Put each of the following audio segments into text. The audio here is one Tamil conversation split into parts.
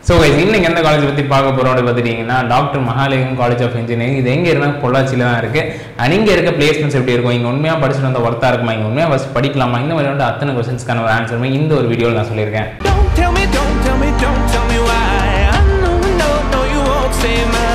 ஸோ கைஸ் இன்னைக்கு எந்த காலேஜ் பற்றி பார்க்க போகிறோம் அப்படி பார்த்துட்டிங்கன்னா doctor Mahalingam college of engineering இது எங்கே இருந்தால் பொள்ளாச்சியில் தான் இருக்குது அண்ட் இங்கே இருக்க பிளேஸ்மெண்ட்ஸ் எப்படி இருக்கும் இங்கே உண்மையாக படிச்சுட்டு வந்த ஒர்த்தாக இருக்குமா இங்கே உண்மையாக ஃபஸ்ட் படிக்கலாமா இந்த மாதிரி வந்து அத்தனை கொஸ்டின்ஸ்க்கான ஒரு ஆன்சருமே இந்த ஒரு வீடியோவில் நான் சொல்லியிருக்கேன் Don't tell me, don't tell me, don't tell me why. I know, no, no, you won't save my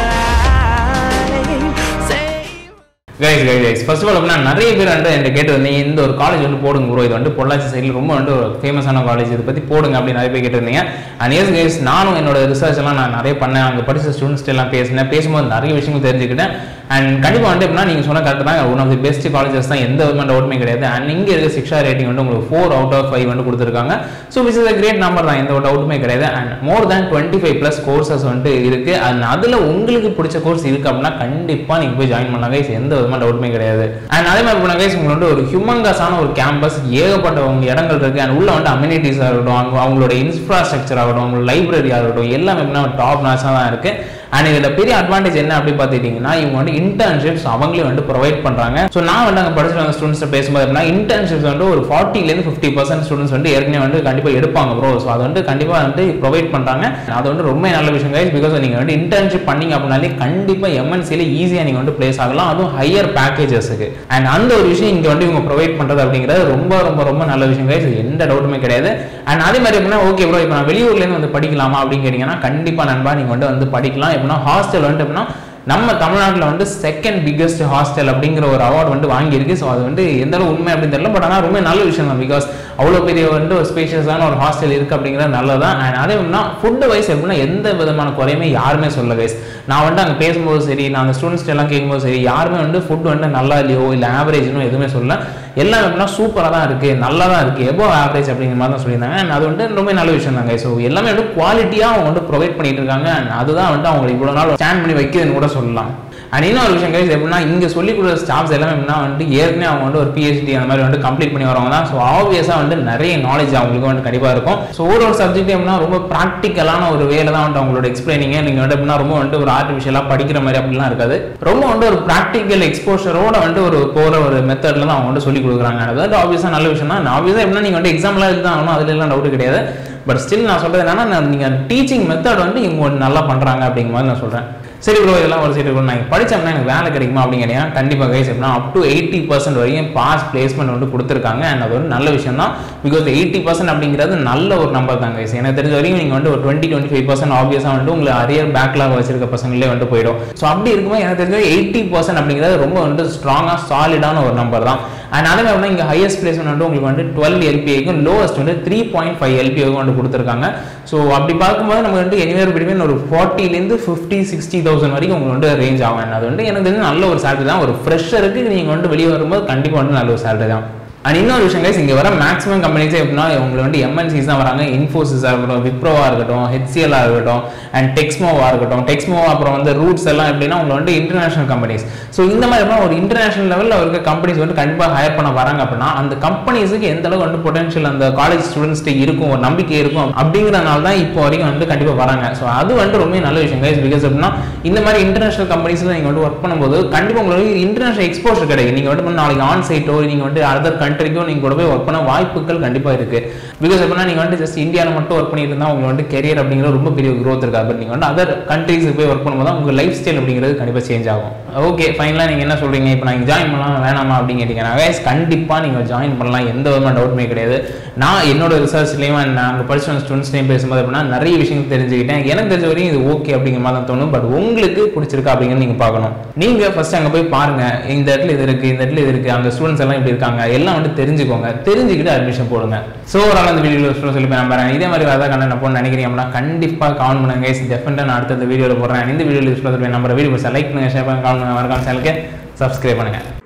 life. Save. Guys guys guys first of all அப்படின்னா நிறைய பேர் வந்து என்கிட்ட கேட்டு வந்தீங்க இந்த ஒரு காலேஜ் வந்து போடுங்க ப்ரோ இது வந்து பொள்ளாச்சி சைடில் ரொம்ப வந்து ஒரு ஃபேமஸான காலேஜ் இதை பற்றி போடுங்க அப்படின்னு நிறைய பேர் கேட்டிருந்தீங்க அண்ட் எஸ் கைஸ் நானும் என்னோட ரிசர்ச் எல்லாம் நான் நிறைய பண்ணேன் அங்கே படிச்ச ஸ்டூடெண்ட்ஸ் எல்லாம் பேசினேன் பேசும்போது நிறைய விஷயங்கள் தெரிஞ்சுக்கிட்டேன் அண்ட் கண்டிப்பாக வந்து எப்படின்னா நீங்கள் சொன்ன கரெக்ட் தான் one of the best colleges தான் எந்த விதமான டவுட்டுமே கிடையாது அண்ட் இங்கே இருக்க சிக்ஷா ரேட்டிங் வந்து உங்களுக்கு ஃபோர் அவுட் ஆஃப் ஃபைவ் வந்து கொடுத்துருக்காங்க so which is a great number தான் எந்த ஒரு டவுட்டுமே கிடையாது and more than twenty five plus courses வந்துட்டு இருக்கு அண்ட் அதில் உங்களுக்கு பிடிச்ச கோர்ஸ் இருக்கு அப்படின்னா கண்டிப்பாக நீங்கள் போய் ஜாயின் பண்ணலாம் கைஸ் எந்த விதமான டவுட்டுமே கிடையாது அண்ட் அதே மாதிரி போன கைஸ் உங்களுக்கு வந்து ஒரு ஹியூமங்கஸான ஒரு கேம்பஸ் ஏகப்பட்ட உங்க இடங்கள் இருக்கு அண்ட் உள்ள வந்து அம்யூனிட்டிஸாக இருக்கட்டும் அவங்க அவங்களோட இன்ஃப்ராஸ்ட்ரக்சர் ஆகட்டும் அவங்களோட லைப்ரரி ஆகட்டும் எல்லாமே டாப் நாச்சாக தான் இருக்கு அண்ட் இதில் பெரிய அட்வான்டேஜ் என்ன அப்படி பார்த்துக்கிட்டிங்கன்னா இவங்க வந்து இன்டர்ன்ஷிப்ஸ் அவங்களே வந்து ப்ரொவைட் பண்ணுறாங்க ஸோ நான் வந்து அங்கே படிச்சுட்டு வந்த ஸ்டூடெண்ட்ஸ் பேசும்போது அப்படின்னா இன்டர்ன்ஷிப்ஸ் வந்து ஒரு ஃபார்ட்டிலேருந்து ஃபிஃப்டி பர்சன்ட் ஸ்டூடெண்ட்ஸ் வந்து ஏற்கனவே வந்து கண்டிப்பாக எடுப்பாங்க ப்ரோ ஸோ அது வந்து கண்டிப்பாக வந்து ப்ரொவைட் பண்ணுறாங்க அது வந்து ரொம்ப நல்ல விஷயம் கைஸ் பிகாஸ் நீங்கள் வந்து இன்டர்ன்ஷிப் பண்ணீங்க அப்படின்னாலே கண்டிப்பாக எம்என்சியில் ஈஸியாக நீங்கள் வந்து பிளேஸ் ஆகலாம் அதுவும் ஹையர் பேக்கேஜஸ்க்கு அண்ட் அந்த ஒரு விஷயம் இங்கே வந்து இவங்க ப்ரொவைட் பண்ணுறது அப்படிங்கிறது ரொம்ப ரொம்ப ரொம்ப நல்ல விஷயம் கைஸ் எந்த டவுட்டுமே கிடையாது அண்ட் அதே மாதிரி எப்படின்னா ஓகே ப்ரோ இப்போ நான் வெளியூர்லேருந்து வந்து படிக்கலாமா அப்படின்னு கேட்டிங்கன்னா கண்டிப்பாக நண்பா நீங்கள் வந்து வந்து படிக்கலாம் எப்படின்னா ஹாஸ்டல் வந்துட்டு எப்படின்னா நம்ம தமிழ்நாட்டில் வந்து செகண்ட் பிக்கஸ்ட் ஹாஸ்டல் அப்படிங்கிற ஒரு அவார்டு வந்து வாங்கியிருக்கு ஸோ அது வந்து எந்த அளவு உண்மை அப்படின்னு தெரியல பட் ஆனால் ரொம்ப நல்ல விஷயம் தான் பிகாஸ் அவ்வளோ பெரிய வந்து ஒரு ஸ்பேஷியஸான ஒரு ஹாஸ்டல் இருக்குது அப்படிங்கிறது நல்லதான் அண்ட் அதே எப்படின்னா ஃபுட்டு வைஸ் எப்படின்னா எந்த விதமான குறையுமே யாருமே சொல்ல கைஸ் நான் வந்து அங்கே பேசும்போது சரி நான் அந்த ஸ்டூடெண்ட்ஸ் எல்லாம் கேட்கும்போது சரி யாருமே வந்து ஃபுட் வந்து நல்லா இல்லையோ இல்லை ஆவரேஜ்னு எதுவுமே சொல்ல எல்லாம் எப்படின்னா சூப்பராக தான் இருக்குது நல்லா தான் இருக்குது எபோ ஆவரேஜ் அப்படிங்கிற மாதிரி தான் சொல்லியிருந்தாங்க அண்ட் அது வந்து ரொம்ப நல்ல விஷயம் தாங்க ஸோ எல்லாமே வந்து குவாலிட்டியாக அவங்க வந்து ப்ரொவைட் பண்ணிட்டு இருக்காங்க அண்ட் அதுதான் வந்து அவங்க இவ்வளோ நாள் ஸ்டாண்ட் பண்ணி வைக்கிறதுன்னு கூட சொல்லலாம் அண்ட் இன்னொரு விஷயம் கைஸ் எப்படின்னா இங்கே சொல்லிக் கொடுக்குற ஸ்டாஃப்ஸ் எல்லாமே எப்படின்னா வந்து ஏற்கனவே அவங்க வந்து ஒரு பிஹெச்டி அந்த மாதிரி வந்து கம்ப்ளீட் பண்ணி வரவங்க தான் ஸோ ஆப்வியஸாக வந்து நிறைய நாலேஜ் அவங்களுக்கு வந்து கண்டிப்பாக இருக்கும் ஸோ ஒரு ஒரு சப்ஜெக்ட் எப்படின்னா ரொம்ப ப்ராக்டிக்கலான ஒரு வேலை தான் வந்து அவங்களோட எக்ஸ்பிளைனிங்க நீங்கள் வந்து எப்படின்னா ரொம்ப வந்து ஒரு ஆர்டிஃபிஷியலாக படிக்கிற மாதிரி அப்படிலாம் இருக்காது ரொம்ப வந்து ஒரு ப்ராக்டிக்கல் எக்ஸ்போஷரோட வந்து ஒரு போகிற ஒரு மெத்தடில் தான் அவங்க வந்து சொல்லிக் கொடுக்குறாங்க அது வந்து ஆப்வியஸாக நல்ல விஷயம் தான் ஆப்வியஸாக எப்படின்னா நீங்கள் வந்து எக்ஸாம்லாம் எழுதான் ஆகணும் அதுல எல்லாம் டவுட் கிடையாது பட் ஸ்டில் நான் சொல்றது என்னன்னா நீங்கள் டீச்சிங் மெத்தட் வந்து இவங்க ஒண்ணு நல்லா பண்ணுறாங்க அப்படிங்கிற மாதிரி நான் சொல்கிறேன் சரி ப்ரோ இதெல்லாம் ஒரு சைடு நான் படித்தோம்னா எனக்கு வேலை கிடைக்குமா அப்படின்னு கேட்டீங்கன்னா கண்டிப்பாக கைஸ் எப்படின்னா அப் டு எயிட்டி பர்சன்ட் வரைக்கும் பாஸ் பிளேஸ்மெண்ட் வந்து கொடுத்துருக்காங்க அண்ட் அது ஒரு நல்ல விஷயம் தான் பிகாஸ் எயிட்டி பர்சன்ட் அப்படிங்கிறது நல்ல ஒரு நம்பர் தான் கைஸ் எனக்கு தெரிஞ்ச வரைக்கும் நீங்கள் வந்து ஒரு டுவெண்ட்டி டுவெண்ட்டி ஃபைவ் பர்சன்ட் ஆப்வியஸாக வந்து உங்களுக்கு அரியர் பேக்லாக் வச்சிருக்க பசங்களே வந்து போயிடும் ஸோ அப்படி இருக்கும்போது எனக்கு தெரிஞ்ச எயிட்டி பர்சன்ட் அப்படிங்கிறது ரொம்ப வந்து ஸ்ட்ராங்காக சாலிடான ஒரு நம்பர் தான் அண்ட் அதே மாதிரி இங்கே ஹையஸ்ட் பிளேஸ்மெண்ட் வந்து உங்களுக்கு வந்து டுவெல் எல்பிஐக்கும் லோவஸ்ட் வந்து த்ரீ பாயிண்ட் ஃபைவ் எல்பிஐக்கும் வந்து கொடுத்துருக்காங்க ஸோ அப்படி பார்க்கும்போது நமக்கு வந்து எனிவேர் பிட்வீன் ஒரு ஃபார்ட்டிலேருந்து ஃபிஃப்டி சிக்ஸ்டி தௌசண்ட் வரைக்கும் உங்களுக்கு வந்து ரேஞ்ச் ஆகும் And அது வந்து எனக்கு தெரிஞ்சு நல்ல ஒரு சேலரி தான் ஒரு ஃப்ரெஷருக்கு நீங்கள் வந்து வெளியே வரும்போது கண்டிப்பாக வந்து நல்ல ஒரு சேலரி தான் அண்ட் இன்னொரு விஷயம் கைஸ் இங்கே வர மேக்ஸிமம் கம்பெனிஸ் எப்படின்னா உங்களுக்கு வந்து எம்என்சிஸ் தான் வராங்க இன்ஃபோசிஸாக இருக்கட்டும் விப்ரோவாக இருக்கட்டும் ஹெச்சிஎல்லாக இருக்கட்டும் அண்ட் டெக்ஸ்மோவாக இருக்கட்டும் டெக்ஸ்மோ அப்புறம் வந்து ரூட்ஸ் எல்லாம் எப்படின்னா உங்களுக்கு வந்து இன்டர்நேஷனல் கம்பெனிஸ் ஸோ இந்த மாதிரி எப்படின்னா ஒரு இன்டர்நேஷனல் லெவலில் இருக்க கம்பெனிஸ் வந்து கண்டிப்பாக ஹையர் பண்ண வராங்க அப்படின்னா அந்த கம்பெனிஸுக்கு எந்த அளவுக்கு வந்து பொட்டன்ஷியல் அந்த காலேஜ் ஸ்டூடெண்ட்ஸ்க்கு இருக்கும் ஒரு நம்பிக்கை இருக்கும் அப்படிங்கிறனால தான் இப்போ வரைக்கும் வந்து கண்டிப்பாக வராங்க ஸோ அது வந்து ரொம்ப நல்ல விஷயம் கைஸ் பிகாஸ் எப்படின்னா இந்த மாதிரி இன்டர்நேஷனல் கம்பெனிஸில் நீங்கள் வந்து ஒர்க் பண்ணும்போது கண்டிப்பாக உங்களுக்கு இன்டர்நேஷனல் எக்ஸ்போஷர் கிடைக்கும் நீங்கள் வந்து நாளைக்கு ஆன் சைட்டோ நீங்கள் வந்து அதர் கண்ட்ரிக்கும் நீங்கள் கூட போய் ஒர்க் பண்ண வாய்ப்புகள் கண்டிப்பாக இருக்கு பிகாஸ் எப்படின்னா நீங்கள் வந்து ஜஸ்ட் இந்தியாவில் மட்டும் ஒர்க் பண்ணிட்டு இருந்தால் உங்களுக்கு வந்து கெரியர் அப்படிங்கிற ரொம்ப பெரிய growth இருக்காது பட் நீங்கள் வந்து அதர் கண்ட்ரீஸுக்கு போய் ஒர்க் பண்ணும்போது தான் உங்கள் லைஃப் ஸ்டைல் அப்படிங்கிறது கண்டிப்பாக சேஞ்ச் ஆகும் ஓகே ஃபைனலாக நீங்கள் என்ன சொல்றீங்க இப்போ நான் ஜாயின் பண்ணலாம் வேணாமா அப்படின்னு கேட்டீங்கன்னா guys கண்டிப்பாக நீங்கள் ஜாயின் பண்ணலாம் எந்த விதமான டவுட்டுமே கிடையாது நான் என்னோட ரிசர்ச்லையும் நாங்கள் படிச்ச ஸ்டூடெண்ட்ஸ்லையும் பேசும்போது அப்படின்னா நிறைய விஷயங்கள் தெரிஞ்சுக்கிட்டேன் எனக்கு தெரிஞ்ச வரையும் இது ஓகே அப்படிங்கிற மாதிரி தான் தோணும் பட் உங்களுக்கு பிடிச்சிருக்கா அப்படிங்கிறது நீங்கள் பார்க்கணும் நீங்கள் ஃபர்ஸ்ட் அங்கே போய் பாருங்க இந்த இடத்துல இது இருக்கு இந்த இடத்துல இது இருக்கு அங்கே ஸ்டூடெண்ட்ஸ் எல்லாம் இப்படி இருக்காங்க எல்லாம் வந்து தெரிஞ்சுக்கோங்க தெரிஞ்சுக்கிட்டு அட்மிஷன் போடுங்க ஸோ ஒரு அந்த வீடியோ சொல்லி போய் நம்புறேன் இதே மாதிரி வேறு கண்டென்ட் நான் போன நினைக்கிறீங்க அப்படின்னா கண்டிப்பாக கவுண்ட் பண்ணுங்க guys. Definitely நான் அடுத்த வீடியோவில் போடுறேன் இந்த வீடியோவில் யூஸ் பண்ணி நம்பர் வீடியோ லைக் பண்ணுங்க ஷேர் பண்ணுங்க கவுண்ட் பண்ணுங்க மறக்காம சேனலுக்கு சப்ஸ்கிரைப் பண்ணுங்க